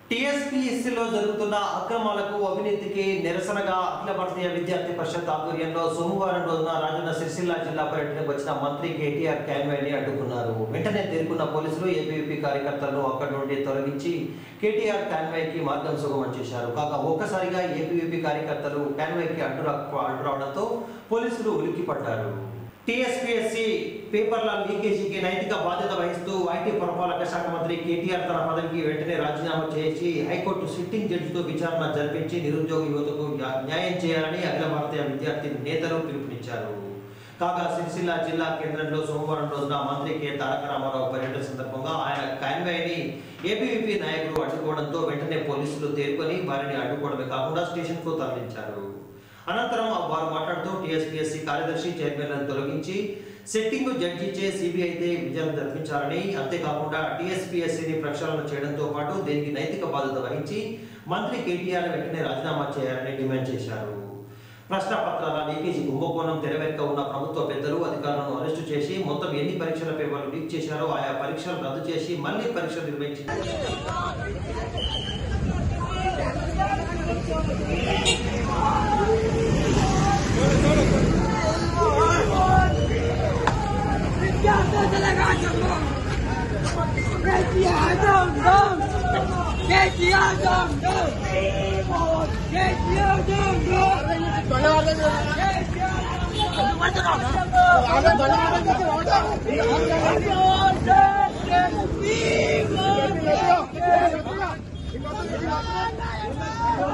టీఎస్పీఎస్సీలో జరుగుతున్న అక్రమాలకు అవినీతికి నిరసనగా అఖిల భారతీయ విద్యార్థి పరిషత్ ఆధ్వర్యంలో సోమవారం రోజున రాజన్న సిరిసిల్ల జిల్లా పర్యటనకు వచ్చిన మంత్రి కేటీఆర్ క్యాన్వాయ్ని అడ్డుకున్నారు వెంటనే తేరుకున్న పోలీసులు ఏబీవీపీ కార్యకర్తలను అక్కడి నుండి తొలగించి కేటీఆర్ క్యాన్వాయ్కి మార్గం సుగమం చేశారు కాగా ఒక్కసారిగా ఏబీవీపీ కార్యకర్తలు క్యాన్వాయ్కి అడ్డు రా- అడ్డు రావడంతో పోలీసులు ఉలిక్కిపడ్డారు టీఎస్పీఎస్సీ పేపర్ల లీకేజీకి నైతిక బాధ్యత వహిస్తూ ఐటీ పురపాలక శాఖ మంత్రి కేటీఆర్ తన పదవికి వెంటనే రాజీనామా చేసి హైకోర్టు సిట్టింగ్ జడ్జితో విచారణ జరిపించి నిరుద్యోగ యువతకు న్యా- న్యాయం చేయాలని అఖిల భారతీయ విద్యార్థి నేతలు పిలుపునిచ్చారు కాగా సిరిసిల్ల జిల్లా కేంద్రంలో సోమవారం రోజున మంత్రి కె తారక రామారావు పర్యటన సందర్భంగా ఆయన కాన్వాయ్ని ఏబీవీపీ నాయకులు అడ్డుకోవడంతో వెంటనే పోలీసులు తేరుకొని వారిని అడ్డుకోవడమే కాకుండా స్టేషన్కు తరలించారు అనంతరం వారు మాట్లాడుతూ టీఎస్పీఎస్సీ కార్యదర్శి చైర్మన్లను తొలగించి సెట్టింగ్ జడ్జిచే సిబిఐతే విచారణ జరిపించాలని అంతేకాకుండా టీఎస్పీఎస్సీని ప్రక్షాళన చేయడంతో పాటు దీనికి నైతిక బాధ్యత వహించి మంత్రి కేటీఆర్ వెంటనే రాజీనామా చేయాలని డిమాండ్ చేశారు ప్రశ్నపత్రాల లీకేజీ కుంభకోణం తెరవెక్క ఉన్న ప్రభుత్వ పెద్దలు అధికారులను అరెస్టు చేసి మొత్తం ఎన్ని పరీక్షల పేపర్లు లీక్ చేశారో ఆయా పరీక్షలు రద్దు చేసి మళ్లీ పరీక్షలు నిర్వహించి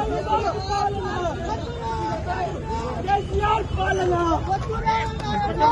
కేసీఆర్ పాలన